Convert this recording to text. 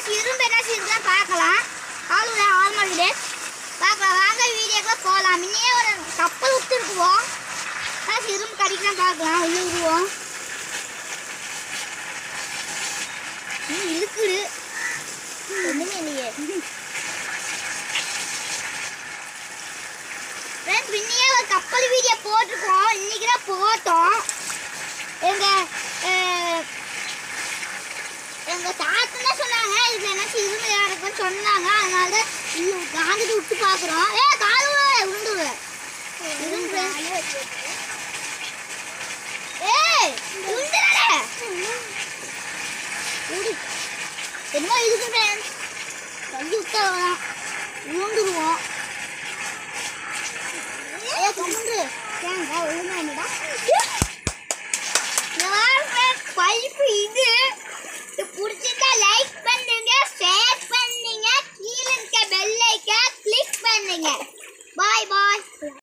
ஏதாச்சும் இரும்பு ஏதாச்சும் இருந்தா பார்க்கலாம் ஆளுடைய ஆல்மோஸ்ட் டேஸ் பார்க்கலாம் வாங்க வீடியோக்குள்ள போகலாம் முன்னே ஒரு கப்பல் விட்டுருக்குவோம் ஏதாச்சும் இரும்பு கடிக்கலாம் பார்க்கலாம் உள்ள விடுவோம் ம், இழுக்குது ஒண்ணுமே இல்லையே ஃப்ரெண்ட்ஸ் முன்னையே ஒரு கப்பல் வீடியோ போட்டிருக்கோம் இன்னைக்கு தான் போட்டோம் எங்க அஹ், எங்க தாத்தன் தான் சொன்னாங்க இதுல என்னாச்சும் இரும்பு இருக்குன்னு சொன்னாங்க அதனால தான் இது காந்திட்டு விட்டு பாக்குறோம் ஏ காலு உண்டு இரும்பு ஏய் உண்டுடா உடு என்னமோ இருக்கு ஃப்ரெண்ட்ஸ் தள்ளி விட்டா வேணாம் விழுந்துருவோம் ஏ கம்முண்டு ஏங்க ஒழுங்கா என்னடா பைப்பு இது இது பிடிச்சிருந்தா லைக் பண்ணுங்க ஷேர் பண்ணுங்க கீழே இருக்க பெல் ஐக்கா கிளிக் பண்ணுங்க பாய் பாய்